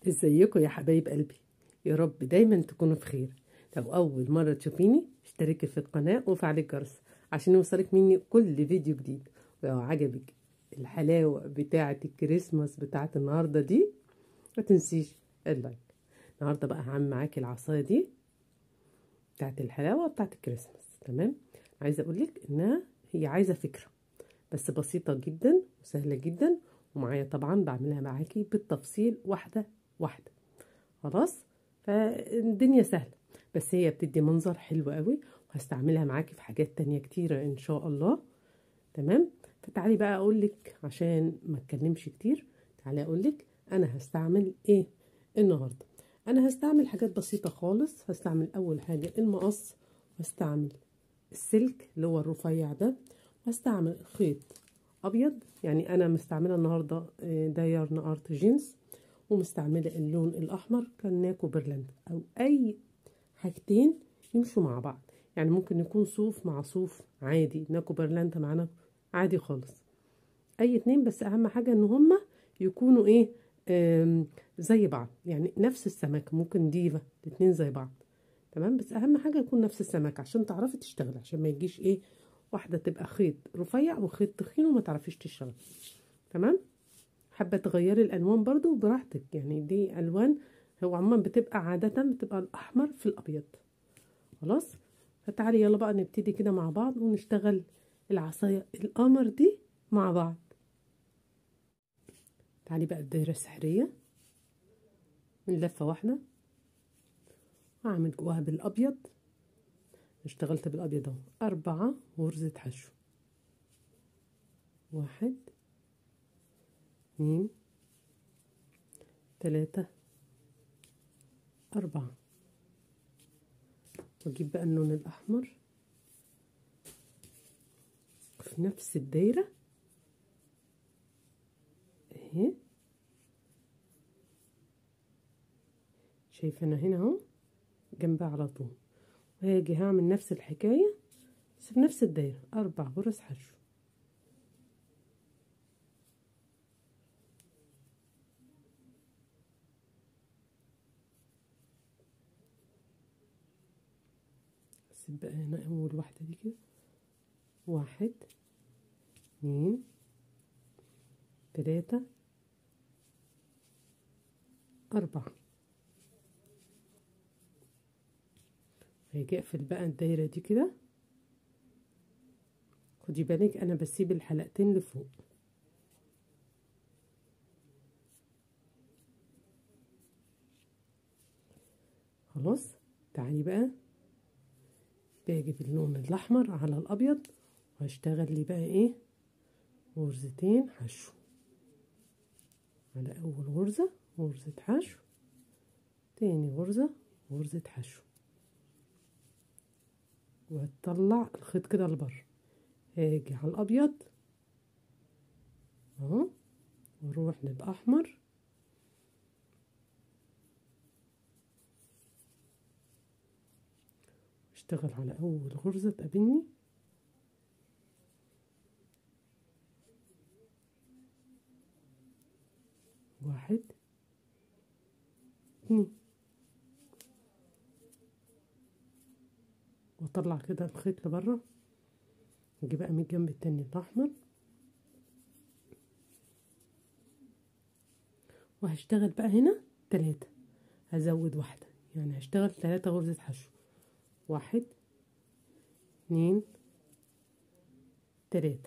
ازيكم يا حبايب قلبي يا رب دايما تكونوا في خير لو اول مره تشوفيني اشتركي في القناه وفعلي الجرس عشان يوصلك مني كل فيديو جديد ولو عجبك الحلاوه بتاعه الكريسماس بتاعه النهارده دي ما تنسيش اللايك النهارده بقى هعمل معاكي العصايه دي بتاعه الحلاوه بتاعه الكريسماس تمام عايزه اقولك انها هي عايزه فكره بس بسيطه جدا وسهله جدا ومعايا طبعا بعملها معاكي بالتفصيل واحده واحده خلاص فالدنيا سهله بس هي بتدي منظر حلو قوي وهستعملها معاكي في حاجات تانية كتيرة ان شاء الله تمام فتعالي بقى اقولك عشان ما اتكلمش كتير تعالي اقولك انا هستعمل ايه النهارده انا هستعمل حاجات بسيطه خالص هستعمل اول حاجه المقص وهستعمل السلك اللي هو الرفيع ده وهستعمل خيط ابيض يعني انا مستعمله النهارده ده يارن ارت جينز ومستعمله اللون الاحمر كان ناكو برلند او اي حاجتين يمشوا مع بعض يعني ممكن يكون صوف مع صوف عادي ناكو برلند معانا عادي خالص اي اتنين بس اهم حاجه ان هما يكونوا ايه زي بعض يعني نفس السمك ممكن ديفا الاتنين زي بعض تمام بس اهم حاجه يكون نفس السمك عشان تعرفي تشتغلي عشان ما يجيش ايه واحده تبقى خيط رفيع وخيط تخين وما تعرفيش تشتغلي تمام حابه تغيري الالوان برضو براحتك يعني دي الوان هو عموما بتبقى عاده بتبقى الاحمر في الابيض خلاص فتعالي يلا بقى نبتدي كده مع بعض ونشتغل العصايه القمر دي مع بعض تعالي بقى الدايره السحريه من لفه واحده هعمل جواها بالابيض اشتغلت بالابيض اهو اربعة غرزة حشو واحد اتنين تلاتة أربعة واجيب بقى اللون الأحمر في نفس الدايرة اهي شايفة أنا هنا اهو جنبها على طول وهاجي هعمل نفس الحكاية بس في نفس الدايرة أربع غرز حشو اسيب بقى هنا أول واحدة دي كده واحد اتنين تلاتة أربعة هيجي اقفل بقى الدايره دي كده خدي بالك انا بسيب الحلقتين لفوق خلاص تعالي بقى باجي باللون الاحمر على الابيض وهشتغل لي بقى ايه غرزتين حشو على اول غرزه غرزه حشو تاني غرزه غرزه حشو وهتطلع الخيط كده لبره هاجي على الابيض اهو واروح للاحمر اشتغل على اول غرزه تقابلني واحد اتنين واطلع كده الخيط لبره نجي بقى من الجنب التاني الاحمر وهشتغل بقى هنا تلاتة هزود واحدة يعني هشتغل تلاتة غرزة حشو واحد اتنين تلاتة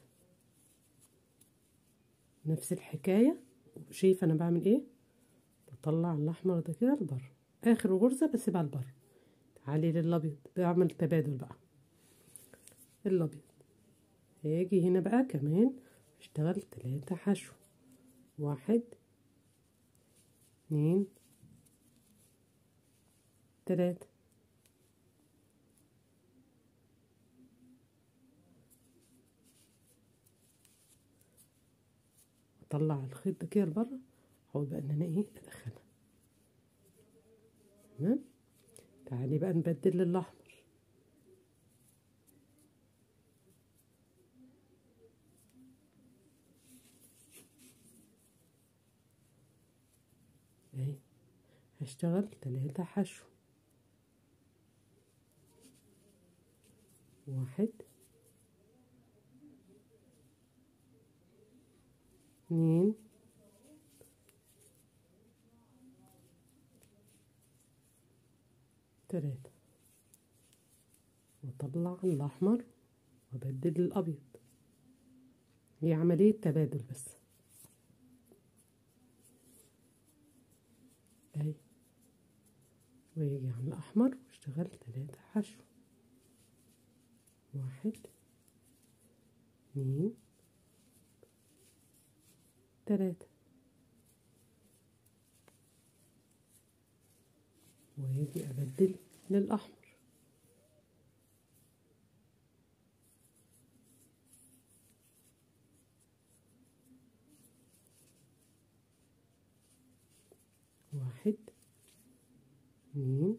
نفس الحكاية شايفة انا بعمل ايه بطلع الاحمر ده كده لبره اخر غرزة بسيبها لبره تعالي للابيض بعمل تبادل بقى الابيض هاجي هنا بقى كمان اشتغل تلاتة حشو واحد اتنين تلاتة اطلع الخيط ده كده لبره احاول بقى ان انا ايه ادخلها تمام تعالي بقى نبدل للأحمر اهي هشتغل تلاتة حشو واحد اتنين تلاتة واطلع الاحمر وابدل الابيض هي عملية تبادل بس اهي ويجي على الاحمر واشتغل تلاتة حشو واحد اتنين تلاتة ويجي أبدل للأحمر واحد اتنين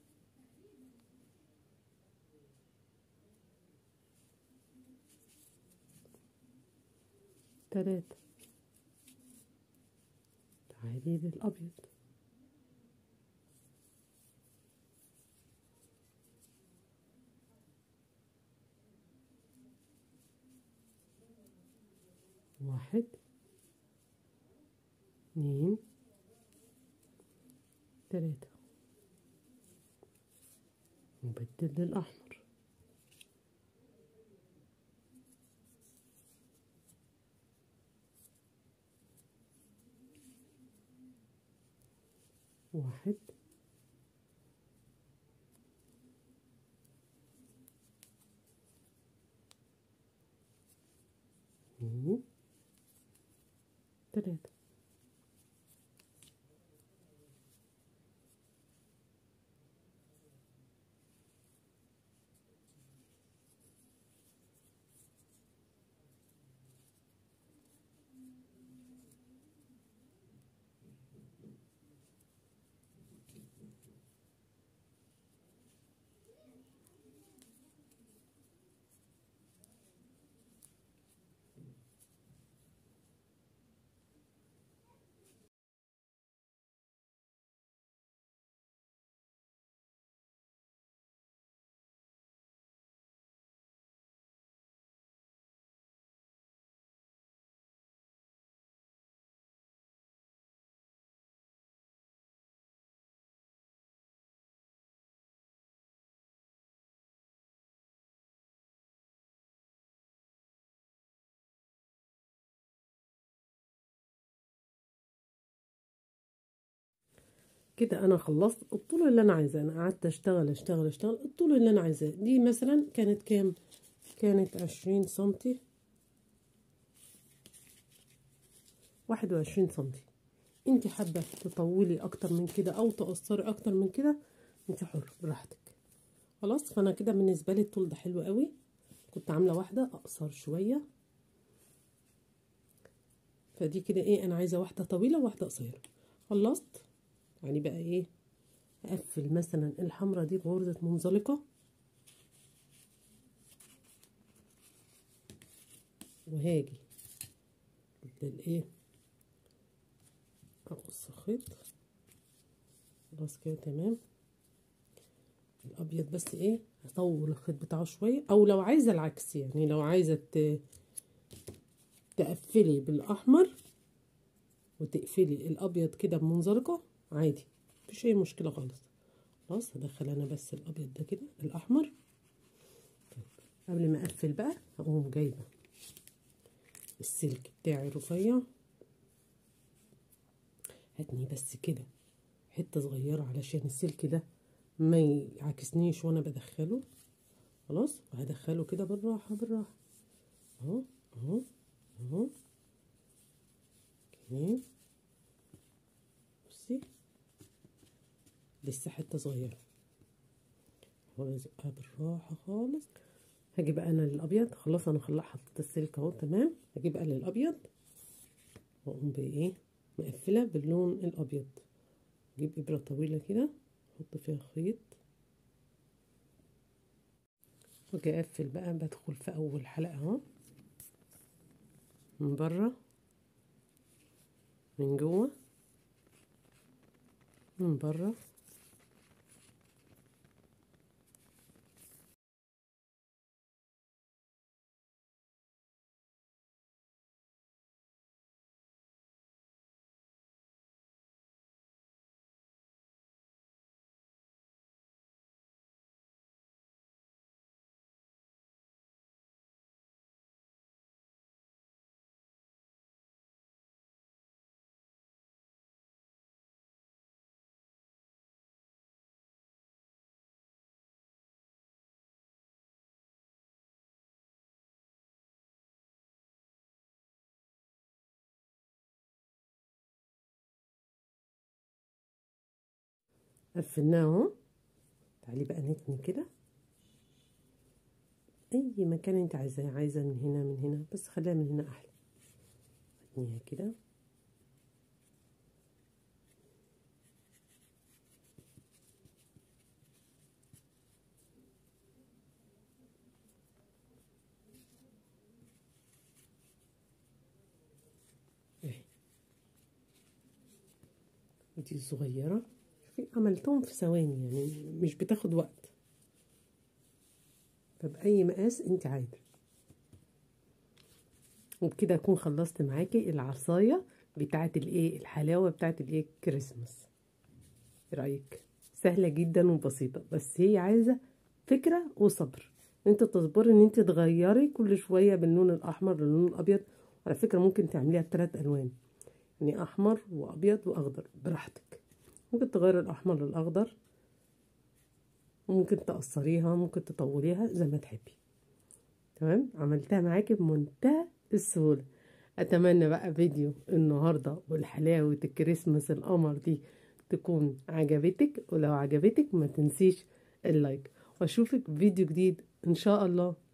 تلاتة تعالي للأبيض واحد اتنين تلاتة وبدل للأحمر واحد اتنين تلاتة كده انا خلصت الطول اللي انا عايزاه انا قعدت اشتغل اشتغل اشتغل الطول اللي انا عايزاه دي مثلا كانت كام كانت عشرين سنتي واحد وعشرين سنتي انت حابة تطولي اكتر من كده او تقصري اكتر من كده انت حر براحتك خلاص فانا كده بالنسبة لي الطول ده حلو قوي كنت عاملة واحدة اقصر شوية فدي كده ايه انا عايزة واحدة طويلة وواحدة قصيرة خلصت يعني بقى ايه اقفل مثلا الحمرة دي بغرزة منزلقة وهاجي للايه اقص خيط خلاص كده تمام الابيض بس ايه اطول الخيط بتاعه شويه او لو عايزه العكس يعني لو عايزه تقفلي بالاحمر وتقفلي الابيض كده بمنزلقه عادي مفيش اي مشكله خالص خلاص هدخل انا بس الابيض ده كده الاحمر طيب قبل ما اقفل بقى هقوم جايبه السلك بتاعي رفيع هاتني بس كده حته صغيره علشان السلك ده ما يعكسنيش وانا بدخله خلاص وهدخله كده بالراحه بالراحه اهو اهو اهو كمان بصي لسه حته صغيره وازقها بالراحه خالص هجيب بقى انا للابيض خلاص انا خلاص حطيت السلك اهو تمام هجيب بقى للابيض واقوم بايه مقفله باللون الابيض اجيب ابره طويله كده احط فيها خيط واجي اقفل بقى بدخل في اول حلقه اهو من بره من جوه من بره قفلناه اهو تعالي بقى نتني كده اي مكان انت عايزاه عايزه من هنا من هنا بس خليها من هنا احلى اتنيها كده اهي ودي صغيره شوفي عملتهم في ثواني يعني مش بتاخد وقت فبأي مقاس انت عايزه وبكده اكون خلصت معاكي العصايه بتاعه الايه الحلاوه بتاعه الايه كريسماس ايه رايك سهله جدا وبسيطه بس هي عايزه فكره وصبر انت تصبري ان انت تغيري كل شويه باللون الاحمر للون الابيض على فكره ممكن تعمليها بثلاث الوان يعني احمر وابيض واخضر براحتك ممكن تغير الاحمر للاخضر ممكن تقصريها ممكن تطوليها زي ما تحبي تمام عملتها معاكي بمنتهى السهوله اتمنى بقى فيديو النهارده والحلاوه الكريسماس القمر دي تكون عجبتك ولو عجبتك ما تنسيش اللايك واشوفك فيديو جديد ان شاء الله